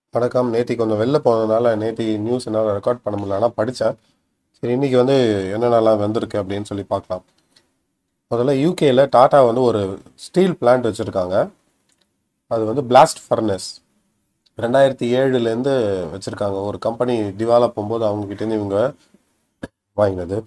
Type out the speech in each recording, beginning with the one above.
வணக்கம் நேத்தி கொஞ்சம் வெளில போனதுனால நேத்தி நியூஸ் என்னால் ரெக்கார்ட் பண்ண முடியல ஆனால் படித்தேன் சரி இன்னைக்கு வந்து என்னென்னலாம் வந்திருக்கு அப்படின்னு சொல்லி பார்க்கலாம் முதல்ல யூகேல டாடா வந்து ஒரு ஸ்டீல் பிளான்ட் வச்சுருக்காங்க அது வந்து பிளாஸ்ட் ஃபர்னஸ் ரெண்டாயிரத்தி ஏழுலேருந்து வச்சுருக்காங்க ஒரு கம்பெனி திவாலா போகும்போது அவங்ககிட்டேருந்து இவங்க வாங்கினது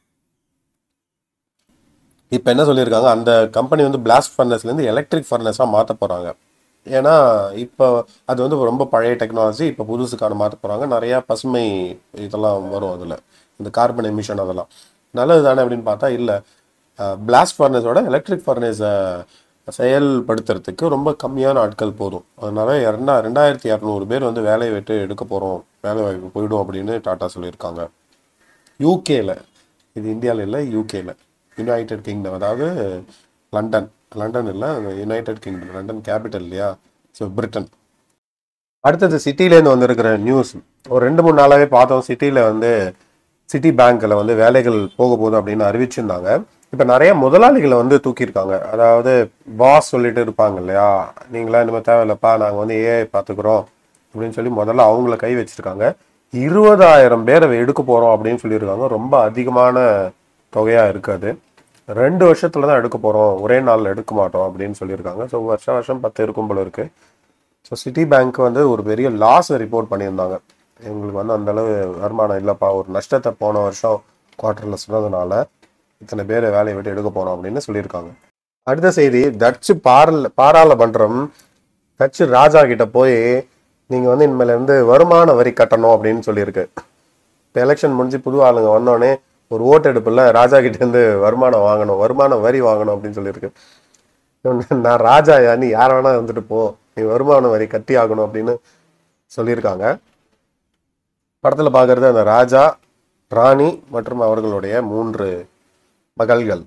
இப்போ என்ன சொல்லியிருக்காங்க அந்த கம்பெனி வந்து பிளாஸ்ட் ஃபர்னஸ்லேருந்து எலக்ட்ரிக் ஃபர்னஸாக மாற்ற போகிறாங்க ஏன்னா இப்போ அது வந்து ரொம்ப பழைய டெக்னாலஜி இப்போ புதுசுக்கான மாற்ற போகிறாங்க நிறையா பசுமை இதெல்லாம் வரும் அதில் இந்த கார்பன் எமிஷன் அதெல்லாம் நல்லது தானே அப்படின்னு பார்த்தா இல்லை பிளாஸ்ட் ஃபர்னஸோட எலக்ட்ரிக் ஃபர்னஸை செயல்படுத்துறதுக்கு ரொம்ப கம்மியான ஆட்கள் போதும் அதனால இரண்டா ரெண்டாயிரத்தி இரநூறு பேர் வந்து வேலையை விட்டு எடுக்க போகிறோம் வேலை வாய்ப்பு போயிடும் அப்படின்னு டாட்டா சொல்லியிருக்காங்க யூகேல இது இந்தியாவில் இல்லை யூகேல யுனைடெட் கிங்டம் அதாவது லண்டன் லண்டன் இல்லை யுனைடெட் கிங்டம் லண்டன் கேபிட்டல் இல்லையா ஸோ பிரிட்டன் அடுத்தது சிட்டிலேருந்து வந்திருக்கிற நியூஸ் ஒரு ரெண்டு மூணு நாளாகவே பார்த்தோம் சிட்டியில் வந்து சிட்டி பேங்க்கில் வந்து வேலைகள் போக போகுது அப்படின்னு அறிவிச்சிருந்தாங்க இப்போ நிறைய முதலாளிகளை வந்து தூக்கியிருக்காங்க அதாவது பாஸ் சொல்லிட்டு இருப்பாங்க இல்லையா நீங்களாம் இனிமேல் தேவையில்லப்பா நாங்கள் வந்து ஏஐ பார்த்துக்குறோம் அப்படின்னு சொல்லி முதல்ல அவங்கள கை வச்சிருக்காங்க இருபதாயிரம் பேரை எடுக்க போகிறோம் அப்படின்னு சொல்லியிருக்காங்க ரொம்ப அதிகமான தொகையாக இருக்காது ரெண்டு வருஷத்துல தான் எடுக்க போகிறோம் ஒரே நாளில் எடுக்க மாட்டோம் அப்படின்னு சொல்லியிருக்காங்க ஸோ வருஷம் வருஷம் பத்து இருக்கும் போல இருக்கு ஸோ சிட்டி பேங்க் வந்து ஒரு பெரிய லாஸை ரிப்போர்ட் பண்ணியிருந்தாங்க எங்களுக்கு வந்து அந்த அளவு வருமானம் இல்லைப்பா ஒரு நஷ்டத்தை போன வருஷம் குவார்ட்டரில் சொன்னதுனால இத்தனை பேரை வேலையை விட்டு எடுக்க போகிறோம் அப்படின்னு சொல்லியிருக்காங்க அடுத்த செய்தி டச்சு பாரல் பாராளுமன்றம் டச்சு ராஜா கிட்ட போய் நீங்கள் வந்து இனிமேல் இருந்து வருமான வரி கட்டணும் அப்படின்னு சொல்லியிருக்கு இப்போ எலெக்ஷன் முடிஞ்சு புது ஆளுங்க வந்தோடனே ஒரு ஓட்டெடுப்பில் ராஜா கிட்ட இருந்து வருமானம் வாங்கணும் வருமான வரி வாங்கணும் அப்படின்னு சொல்லியிருக்கு நான் ராஜாயா நீ யார் வேணா இருந்துட்டு போ நீ வருமான வரி கட்டி ஆகணும் அப்படின்னு சொல்லியிருக்காங்க படத்தில் பார்க்கறது அந்த ராஜா ராணி மற்றும் அவர்களுடைய மூன்று மகள்கள்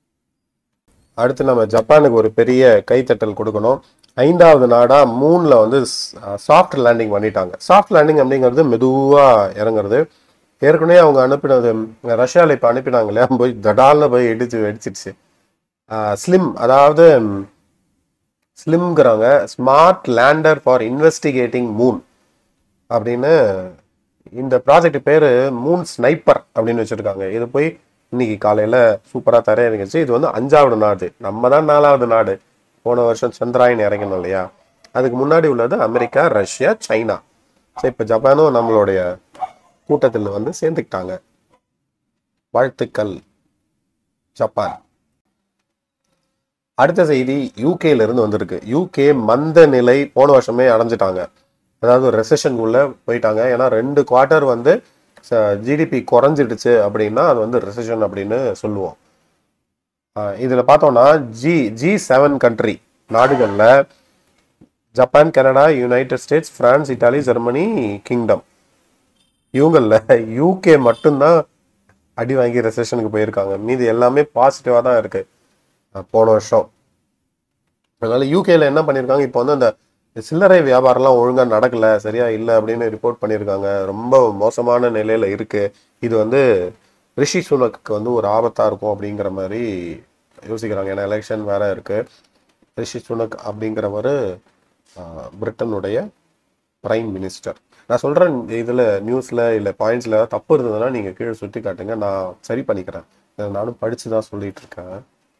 அடுத்து நம்ம ஜப்பானுக்கு ஒரு பெரிய கைத்தட்டல் கொடுக்கணும் ஐந்தாவது நாடா மூணில் வந்து சாஃப்ட் லேண்டிங் பண்ணிட்டாங்க சாஃப்ட் லேண்டிங் அப்படிங்கிறது மெதுவாக இறங்குறது ஏற்கனவே அவங்க அனுப்பினது ரஷ்யாவில் இப்போ அனுப்பினாங்க இல்லையா போய் தடால்னு போய் இடிச்சு வெடிச்சிடுச்சு ஸ்லிம் அதாவது ஸ்லிம்ங்கிறாங்க smart lander for investigating moon அப்படின்னு இந்த ப்ராஜெக்ட் பேர் மூன் ஸ்னைப்பர் அப்படின்னு வச்சுருக்காங்க இது போய் இன்னைக்கு காலையில் சூப்பராக தர இறங்கிச்சு இது வந்து அஞ்சாவது நாடு நம்ம தான் நாலாவது நாடு போன வருஷம் சந்திராயன் இறங்கணும் இல்லையா அதுக்கு முன்னாடி உள்ளது அமெரிக்கா ரஷ்யா சைனா ஸோ இப்போ ஜப்பானும் நம்மளுடைய கூட்டத்தில் வந்து சேர்ந்துக்கிட்டாங்க வாழ்த்துக்கள் ஜப்பான் அடுத்த செய்தி யூகேல இருந்து வந்திருக்கு யூகே மந்த நிலை போன வருஷமே அடைஞ்சிட்டாங்க அதாவது ரெசஷனுக்குள்ள போயிட்டாங்க ஏன்னா ரெண்டு குவார்ட்டர் வந்து ஜிடிபி குறைஞ்சிடுச்சு அப்படின்னா அது வந்து ரெசஷன் அப்படின்னு சொல்லுவோம் இதில் பார்த்தோம்னா ஜி ஜி செவன் கண்ட்ரி நாடுகளில் Japan Canada United States France Italy Germany Kingdom இவங்களில் யூகே மட்டும்தான் அடி வாங்கி ரெசஷனுக்கு போயிருக்காங்க மீது எல்லாமே பாசிட்டிவாக தான் இருக்கு போன வருஷம் அதனால யூகேல என்ன பண்ணியிருக்காங்க இப்போ வந்து அந்த சில்லறை வியாபாரம்லாம் ஒழுங்காக நடக்கல சரியா இல்லை அப்படின்னு ரிப்போர்ட் பண்ணியிருக்காங்க ரொம்ப மோசமான நிலையில இருக்கு இது வந்து ரிஷி சுனக்கு வந்து ஒரு ஆபத்தாக இருக்கும் அப்படிங்கிற மாதிரி யோசிக்கிறாங்க ஏன்னா எலெக்ஷன் வேற இருக்கு ரிஷி சுனக் அப்படிங்கிறவர் பிரிட்டனுடைய பிரைம் மினிஸ்டர் நான் சொல்கிறேன் இதில் நியூஸில் இல்லை பாயிண்ட்ஸில் தப்பு இருந்ததுன்னா நீங்கள் கீழே சுற்றி காட்டுங்க நான் சரி பண்ணிக்கிறேன் நானும் படித்து தான் சொல்லிட்டு இருக்கேன்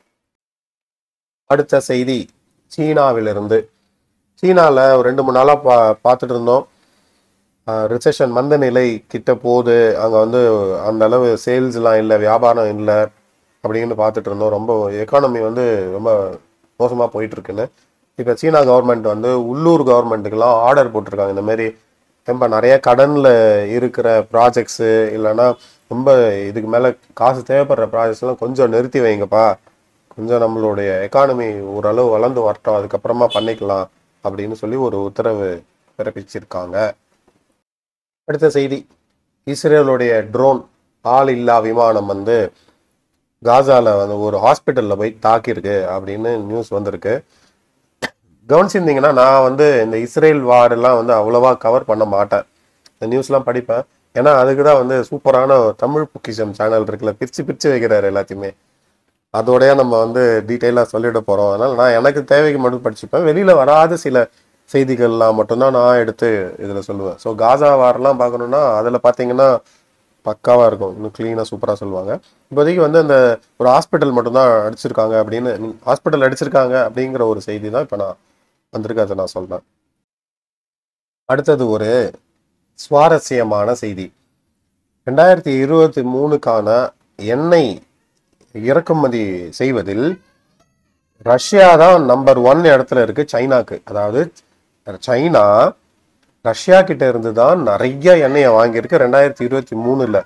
அடுத்த செய்தி சீனாவிலிருந்து சீனாவில் ஒரு ரெண்டு மூணு நாளாக பா பார்த்துட்டு இருந்தோம் ரிசெஷன் மந்த நிலை கிட்ட போகுது அங்கே வந்து அந்த அளவு சேல்ஸ்லாம் இல்லை வியாபாரம் இல்லை அப்படின்னு பார்த்துட்டு இருந்தோம் ரொம்ப எக்கானமி வந்து ரொம்ப மோசமாக போயிட்டு இருக்குன்னு இப்போ சீனா கவர்மெண்ட் வந்து உள்ளூர் கவர்மெண்ட்டுக்கெல்லாம் ஆர்டர் போட்டிருக்காங்க இந்த மாதிரி ரொம்ப நிறைய கடனில் இருக்கிற ப்ராஜெக்ட்ஸு இல்லைன்னா ரொம்ப இதுக்கு மேலே காசு தேவைப்படுற ப்ராஜெக்ட்ஸ்லாம் கொஞ்சம் நிறுத்தி வைங்கப்பா கொஞ்சம் நம்மளுடைய எக்கானமி ஓரளவு வளர்ந்து வரட்டும் அதுக்கப்புறமா பண்ணிக்கலாம் அப்படின்னு சொல்லி ஒரு உத்தரவு பிறப்பிச்சிருக்காங்க அடுத்த செய்தி இஸ்ரேலுடைய ட்ரோன் ஆள் இல்லா விமானம் வந்து காசால வந்து ஒரு ஹாஸ்பிட்டல்ல போய் தாக்கியிருக்கு அப்படின்னு நியூஸ் வந்திருக்கு கவனிச்சிருந்தீங்கன்னா நான் வந்து இந்த இஸ்ரேல் வார்டெல்லாம் வந்து அவ்வளோவா கவர் பண்ண மாட்டேன் இந்த நியூஸ்லாம் படிப்பேன் ஏன்னா அதுக்கு தான் வந்து சூப்பரான தமிழ் பொக்கிஷம் சேனல் இருக்குல்ல பிரித்து பிரித்து வைக்கிறாரு எல்லாத்தையுமே அதோடய நம்ம வந்து டீட்டெயிலாக சொல்லிட போகிறோம் அதனால் நான் எனக்கு தேவைக்கு மட்டும் படிச்சுப்பேன் வெளியில் வராத சில செய்திகள்லாம் மட்டும்தான் நான் எடுத்து இதில் சொல்லுவேன் ஸோ காசா வார்லாம் பார்க்கணுன்னா அதில் பார்த்தீங்கன்னா பக்காவாக இருக்கும் இன்னும் க்ளீனாக சூப்பராக சொல்லுவாங்க இப்போதைக்கு வந்து அந்த ஒரு ஹாஸ்பிட்டல் மட்டும்தான் அடிச்சிருக்காங்க அப்படின்னு ஹாஸ்பிட்டல் அடிச்சிருக்காங்க அப்படிங்கிற ஒரு செய்தி தான் இப்போ நான் வந்திருக்கு அதை நான் சொல்கிறேன் அடுத்தது ஒரு சுவாரஸ்யமான செய்தி ரெண்டாயிரத்தி இருபத்தி மூணுக்கான எண்ணெய் இறக்குமதி செய்வதில் ரஷ்யா தான் நம்பர் ஒன் இடத்துல இருக்கு சைனாக்கு அதாவது சைனா ரஷ்யா கிட்ட இருந்து தான் நிறைய எண்ணெயை வாங்கியிருக்கு ரெண்டாயிரத்தி இருபத்தி மூணுல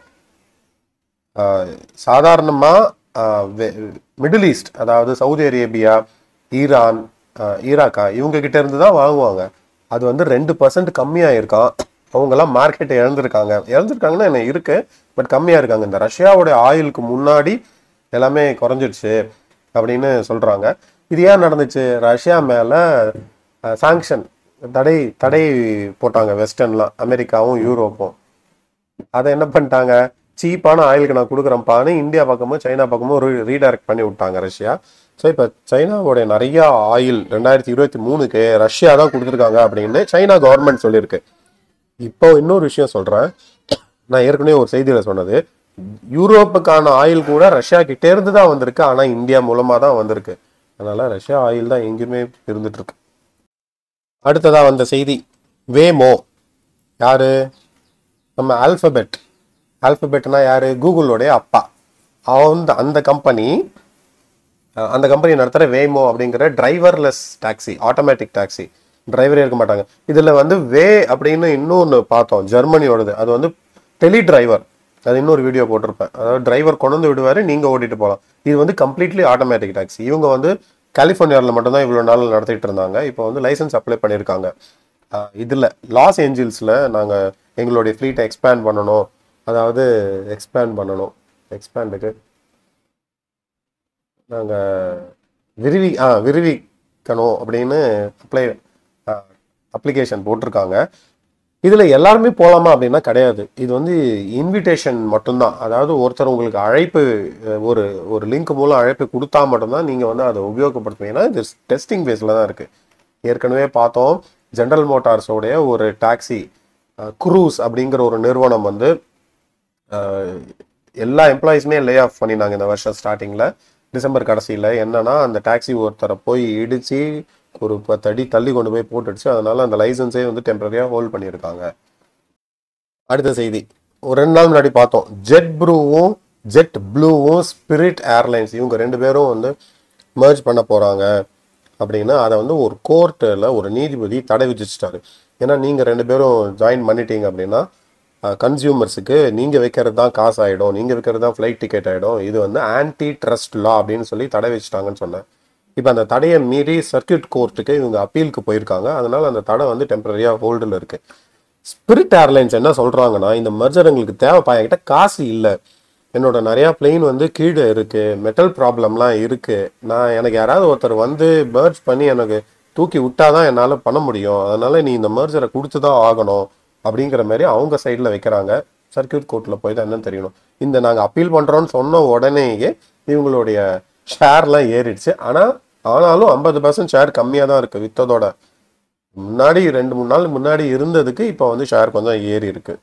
சாதாரணமா மிடில் ஈஸ்ட் அதாவது சவுதி அரேபியா ஈரான் ஆஹ், ஈராக்கா இவங்க கிட்ட இருந்து தான் வாங்குவாங்க அது வந்து ரெண்டு பர்சன்ட் கம்மியாக இருக்கான் அவங்கெல்லாம் மார்க்கெட்டை இழந்திருக்காங்க இழந்திருக்காங்கன்னா என்ன இருக்கு பட் கம்மியாக இருக்காங்க இந்த ரஷ்யாவோட ஆயிலுக்கு முன்னாடி எல்லாமே குறைஞ்சிடுச்சு அப்படின்னு சொல்றாங்க இது ஏன் நடந்துச்சு ரஷ்யா மேல சாங்ஷன் தடை தடை போட்டாங்க வெஸ்டர்ன்லாம் அமெரிக்காவும் யூரோப்பும் அதை என்ன பண்ணிட்டாங்க சீப்பான ஆயிலுக்கு நான் கொடுக்குறேன்ப்பான்னு இந்தியா பக்கமும் சைனா பக்கமும் ஒரு ரீடைரக்ட் பண்ணி விட்டாங்க ரஷ்யா ஸோ இப்போ சைனாவோடைய நிறைய ஆயில் ரெண்டாயிரத்தி இருபத்தி மூணுக்கு ரஷ்யா தான் கொடுத்துருக்காங்க அப்படின்னு சைனா கவர்மெண்ட் சொல்லியிருக்கு இப்போ இன்னொரு விஷயம் சொல்றேன் நான் ஏற்கனவே ஒரு செய்தியில சொன்னது யூரோப்புக்கான ஆயில் கூட ரஷ்யா கிட்டே இருந்து தான் வந்திருக்கு ஆனா இந்தியா மூலமா தான் வந்திருக்கு அதனால ரஷ்யா ஆயில் தான் எங்கேயுமே இருந்துட்டு இருக்கு அடுத்ததா வந்த செய்தி வேமோ யாரு நம்ம ஆல்பபெட் ஆல்பபெட்னா யாரு கூகுளோடைய அப்பா அந்த அந்த கம்பெனி அந்த கம்பெனி நடத்துகிற வேமோ அப்படிங்கிற டிரைவர்லெஸ் டாக்ஸி ஆட்டோமேட்டிக் டாக்ஸி டிரைவரே இருக்க மாட்டாங்க இதில் வந்து வே அப்படின்னு இன்னொன்று பார்த்தோம் ஜெர்மனியோடது அது வந்து டெலி டிரைவர் அது இன்னொரு வீடியோ போட்டிருப்பேன் அதாவது டிரைவர் கொண்டு வந்து விடுவார் நீங்கள் ஓட்டிட்டு போகலாம் இது வந்து கம்ப்ளீட்லி ஆட்டோமேட்டிக் டாக்ஸி இவங்க வந்து கலிஃபோர்னியாவில் மட்டும்தான் இவ்வளோ நாள் நடத்திட்டு இருந்தாங்க இப்போ வந்து லைசன்ஸ் அப்ளை பண்ணியிருக்காங்க இதில் லாஸ் ஏஞ்சல்ஸில் நாங்கள் எங்களுடைய ஃப்ளீட்டை எக்ஸ்பேண்ட் பண்ணணும் அதாவது எக்ஸ்பேண்ட் பண்ணணும் எக்ஸ்பேண்டுக்கு நாங்கள் விரிவி ஆ விரிவிக்கணும் அப்படின்னு அப்ளை அப்ளிகேஷன் போட்டிருக்காங்க இதில் எல்லாருமே போகலாமா அப்படின்னா கிடையாது இது வந்து இன்விடேஷன் மட்டும்தான் அதாவது ஒருத்தர் உங்களுக்கு அழைப்பு அஹ், ஒரு ஒரு லிங்க் மூலம் அழைப்பு கொடுத்தா மட்டும்தான் நீங்கள் வந்து அதை உபயோகப்படுத்துவீங்க ஏன்னா இது டெஸ்டிங் பேஸில் தான் இருக்குது ஏற்கனவே பார்த்தோம் ஜென்ரல் மோட்டார்ஸோடைய ஒரு டாக்ஸி குரூஸ் அப்படிங்கிற ஒரு நிறுவனம் வந்து அஹ், எல்லா எம்ப்ளாயிஸுமே லே ஆஃப் பண்ணினாங்க இந்த வருஷம் ஸ்டார்டிங்கில் டிசம்பர் கடைசியில் என்னன்னா அந்த டாக்ஸி ஒருத்தரை போய் இடிச்சு ஒரு பத்து அடி தள்ளி கொண்டு போய் போட்டுடுச்சு அதனால அந்த லைசன்ஸே வந்து டெம்பரரியாக ஹோல்ட் பண்ணியிருக்காங்க அடுத்த செய்தி ஒரு ரெண்டு நாள் முன்னாடி பார்த்தோம் ஜெட் ப்ளூவும் ஜெட் ப்ளூவும் ஸ்பிரிட் ஏர்லைன்ஸ் இவங்க ரெண்டு பேரும் வந்து merge பண்ண போகிறாங்க அப்படின்னு அதை வந்து ஒரு கோர்ட்டில் ஒரு நீதிபதி தடை விதிச்சிட்டாரு ஏன்னா நீங்கள் ரெண்டு பேரும் ஜாயின் பண்ணிட்டீங்க அப்படின்னா கன்சியூமர்ஸுக்கு நீங்கள் வைக்கிறது தான் காசு ஆகிடும் நீங்கள் வைக்கிறது தான் ஃப்ளைட் டிக்கெட் ஆகிடும் இது வந்து ஆன்டி ட்ரஸ்ட் லா அப்படின்னு சொல்லி தடை வச்சுட்டாங்கன்னு சொன்னேன் இப்போ அந்த தடையை மீறி சர்க்கியூட் கோர்ட்டுக்கு இவங்க அப்பீலுக்கு போயிருக்காங்க அதனால அந்த தடை வந்து டெம்பரரியாக ஹோல்டில் இருக்கு ஸ்பிரிட் ஏர்லைன்ஸ் என்ன சொல்றாங்கன்னா இந்த மர்ஜர் எங்களுக்கு தேவைப்பா என்கிட்ட காசு இல்லை என்னோட நிறையா பிளெயின் வந்து கீழே இருக்கு மெட்டல் ப்ராப்ளம்லாம் இருக்கு நான் எனக்கு யாராவது ஒருத்தர் வந்து பர்ஜ் பண்ணி எனக்கு தூக்கி விட்டாதான் என்னால் பண்ண முடியும் அதனால நீ இந்த மர்ஜரை கொடுத்து தான் ஆகணும் அப்படிங்கிற மாதிரி அவங்க சைடில் வைக்கிறாங்க சர்க்கியூட் கோர்ட்டில் போய் தான் என்னன்னு தெரியணும் இந்த நாங்கள் அப்பீல் பண்ணுறோன்னு சொன்ன உடனேயே இவங்களுடைய ஷேர்லாம் ஏறிடுச்சு ஆனால் ஆனாலும் ஐம்பது பர்சன்ட் ஷேர் கம்மியாக தான் இருக்குது வித்ததோட முன்னாடி ரெண்டு மூணு நாள் முன்னாடி இருந்ததுக்கு இப்போ வந்து ஷேர் கொஞ்சம் ஏறி இருக்கு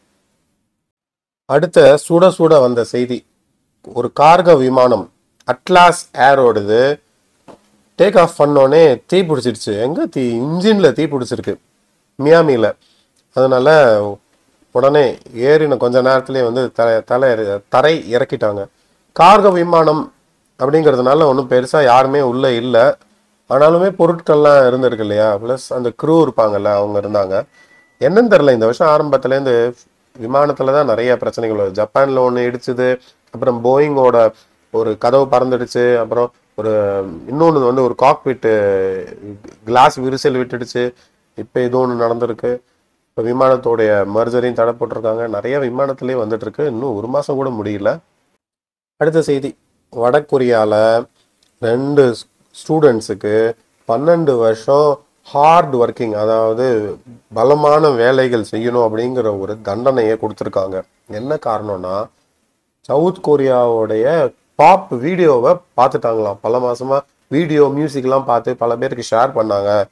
அடுத்த சுட சுட வந்த செய்தி ஒரு கார்கோ விமானம் அட்லாஸ் ஏரோடுது டேக் ஆஃப் பண்ணோடனே தீ பிடிச்சிருச்சு எங்க தீ இன்ஜின்ல தீ பிடிச்சிருக்கு மியாமியில் அதனால உடனே ஏறின கொஞ்ச நேரத்திலே வந்து தலை தலை தரை இறக்கிட்டாங்க கார்கோ விமானம் அப்படிங்கிறதுனால ஒன்றும் பெருசாக யாருமே உள்ளே இல்லை ஆனாலுமே பொருட்கள்லாம் இருந்திருக்கு இல்லையா ப்ளஸ் அந்த க்ரூ இருப்பாங்கல்ல அவங்க இருந்தாங்க என்னன்னு தெரில இந்த வருஷம் ஆரம்பத்துலேருந்து விமானத்தில் தான் நிறைய பிரச்சனைகள் வருது ஜப்பானில் ஒன்று இடிச்சுது அப்புறம் போயிங்கோட ஒரு கதவு பறந்துடுச்சு அப்புறம் ஒரு இன்னொன்று வந்து ஒரு காக்பிட்டு கிளாஸ் விரிசல் விட்டுடுச்சு இப்போ இது ஒன்று நடந்திருக்கு இப்போ விமானத்தோடைய மர்ஜரையும் தடை போட்டிருக்காங்க நிறைய விமானத்திலே வந்துட்டு இருக்கு இன்னும் ஒரு மாதம் கூட முடியல அடுத்த செய்தி வடகொரியால ரெண்டு ஸ்டூடெண்ட்ஸுக்கு பன்னெண்டு வருஷம் ஹார்ட் ஒர்க்கிங் அதாவது பலமான வேலைகள் செய்யணும் அப்படிங்கிற ஒரு தண்டனையை கொடுத்துருக்காங்க என்ன காரணம்னா சவுத் கொரியாவுடைய பாப் வீடியோவை பார்த்துட்டாங்களாம் பல மாசமா வீடியோ மியூசிக்லாம் பார்த்து பல பேருக்கு ஷேர் பண்ணாங்க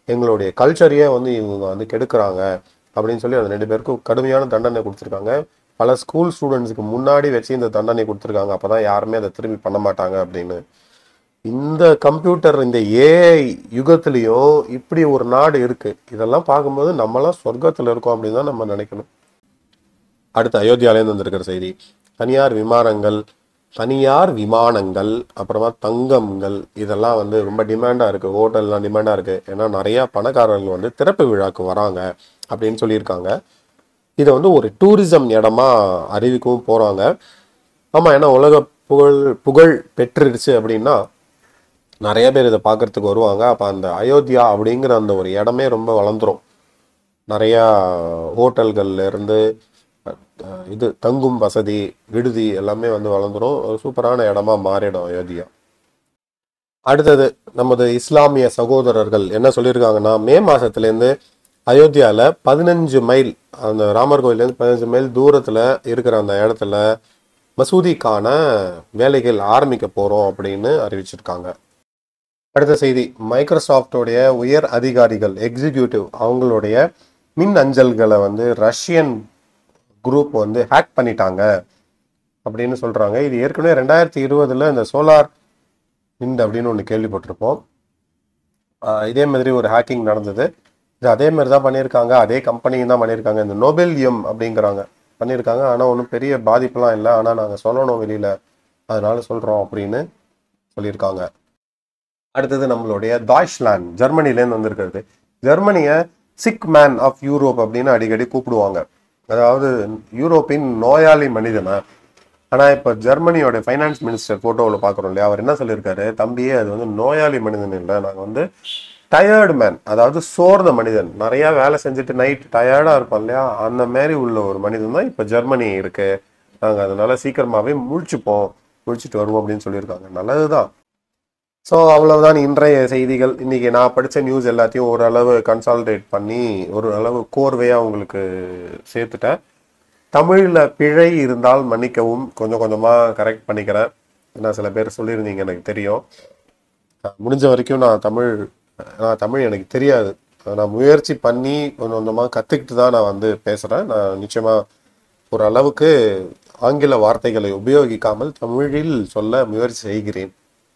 எங்களுடைய கல்ச்சரையே வந்து இவங்க வந்து கெடுக்குறாங்க அப்படின்னு சொல்லி அந்த ரெண்டு பேருக்கும் கடுமையான தண்டனை கொடுத்துருக்காங்க பல ஸ்கூல் ஸ்டூடெண்ட்ஸுக்கு முன்னாடி வச்சு இந்த தண்டனை கொடுத்துருக்காங்க அப்பதான் யாருமே அதை திரும்பி பண்ண மாட்டாங்க அப்படின்னு இந்த கம்ப்யூட்டர் இந்த ஏஐ யுகத்திலையும் இப்படி ஒரு நாடு இருக்கு இதெல்லாம் பார்க்கும்போது நம்மளாம் சொர்க்கத்துல இருக்கோம் அப்படின்னு தான் நம்ம நினைக்கணும் அடுத்து அயோத்தியாலேருந்து வந்திருக்கிற செய்தி தனியார் விமானங்கள் தனியார் விமானங்கள் அப்புறமா தங்கங்கள் இதெல்லாம் வந்து ரொம்ப டிமாண்டாக இருக்குது ஹோட்டல்லாம் டிமாண்டாக இருக்குது ஏன்னா நிறையா பணக்காரர்கள் வந்து திறப்பு விழாக்கு வராங்க அப்படின்னு சொல்லியிருக்காங்க இதை வந்து ஒரு டூரிசம் இடமா அறிவிக்கவும் போகிறாங்க ஆமாம் ஏன்னா உலக புகழ் புகழ் பெற்றுடுச்சு அப்படின்னா நிறைய பேர் இதை பார்க்கறதுக்கு வருவாங்க அப்போ அந்த அயோத்தியா அப்படிங்கிற அந்த ஒரு இடமே ரொம்ப வளர்ந்துரும் நிறையா ஹோட்டல்கள்ல இருந்து அஹ், இது தங்கும் வசதி விடுதி எல்லாமே வந்து வளர்ந்துரும் ஒரு சூப்பரான இடமா மாறிடும் அயோத்தியா அடுத்தது நமது இஸ்லாமிய சகோதரர்கள் என்ன சொல்லியிருக்காங்கன்னா மே மாசத்துலேருந்து அயோத்தியாவில் பதினஞ்சு மைல் அந்த ராமர் கோயிலேருந்து பதினஞ்சு மைல் தூரத்தில் இருக்கிற அந்த இடத்துல மசூதிக்கான வேலைகள் ஆரம்பிக்க போகிறோம் அப்படின்னு அறிவிச்சிருக்காங்க அடுத்த செய்தி மைக்ரோசாஃப்டோடைய உயர் அதிகாரிகள் எக்ஸிக்யூட்டிவ் அவங்களுடைய மின் அஞ்சல்களை வந்து ரஷ்யன் குரூப் வந்து ஹேக் பண்ணிட்டாங்க அப்படின்னு சொல்றாங்க இது ஏற்கனவே ரெண்டாயிரத்தி இருபதுல இந்த சோலார் விண்ட் அப்படின்னு ஒன்று கேள்விப்பட்டிருப்போம் ஆஹ் இதே மாதிரி ஒரு ஹேக்கிங் நடந்தது இது அதே மாதிரி தான் பண்ணியிருக்காங்க அதே கம்பெனி தான் பண்ணியிருக்காங்க இந்த நோபெல்யம் அப்படிங்கிறாங்க பண்ணியிருக்காங்க ஆனால் ஒன்றும் பெரிய பாதிப்புலாம் இல்லை ஆனால் நாங்கள் சொல்லணும் வெளியில அதனால சொல்கிறோம் அப்படின்னு சொல்லியிருக்காங்க அடுத்தது நம்மளுடைய டாய்ச்லாண்ட் ஜெர்மனிலேருந்து வந்திருக்கிறது ஜெர்மனியை சிக் மேன் ஆஃப் யூரோப் அப்படின்னு அடிக்கடி கூப்பிடுவாங்க அதாவது யூரோப்பின் நோயாளி மனிதனா ஆனால் இப்போ ஜெர்மனியோட ஃபைனான்ஸ் மினிஸ்டர் ஃபோட்டோவில் பார்க்குறோம் இல்லையா அவர் என்ன சொல்லியிருக்காரு தம்பியே அது வந்து நோயாளி மனிதன் இல்லை நாங்கள் வந்து டயர்டு மேன் அதாவது சோர்ந்த மனிதன் நிறையா வேலை செஞ்சுட்டு நைட் டயர்டாக இருப்போம் இல்லையா அந்த மாதிரி உள்ள ஒரு மனிதன் தான் இப்போ ஜெர்மனி இருக்கு நாங்கள் அதனால சீக்கிரமாகவே முழிச்சுப்போம் முழிச்சிட்டு வருவோம் அப்படின்னு சொல்லியிருக்காங்க நல்லதுதான் ஸோ அவ்வளவுதான் இன்றைய செய்திகள் இன்னைக்கு நான் படித்த நியூஸ் எல்லாத்தையும் ஓரளவு கன்சாலிடேட் பண்ணி ஒரு அளவு கோர்வையாக உங்களுக்கு சேர்த்துட்டேன் தமிழில் பிழை இருந்தால் மன்னிக்கவும் கொஞ்சம் கொஞ்சமாக கரெக்ட் பண்ணிக்கிறேன் ஏன்னா சில பேர் சொல்லியிருந்தீங்க எனக்கு தெரியும் அஹ் முடிஞ்ச வரைக்கும் நான் தமிழ் நான் தமிழ் எனக்கு தெரியாது நான் முயற்சி பண்ணி கொஞ்சம் கொஞ்சமாக கற்றுக்கிட்டு தான் நான் வந்து பேசுகிறேன் நான் நிச்சயமாக ஒரு அளவுக்கு ஆங்கில வார்த்தைகளை உபயோகிக்காமல் தமிழில் சொல்ல முயற்சி செய்கிறேன்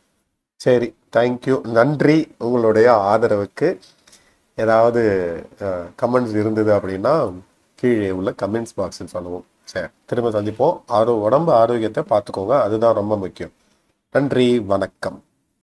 சரி தேங்க்யூ நன்றி உங்களுடைய ஆதரவுக்கு ஏதாவது கமெண்ட்ஸ் இருந்தது அப்படின்னா கீழே உள்ள கமெண்ட்ஸ் பாக்ஸில் சொல்லவும் சரி திரும்ப சந்திப்போம் ஆரோ உடம்பு ஆரோக்கியத்தை பார்த்துக்கோங்க அதுதான் ரொம்ப முக்கியம் நன்றி வணக்கம்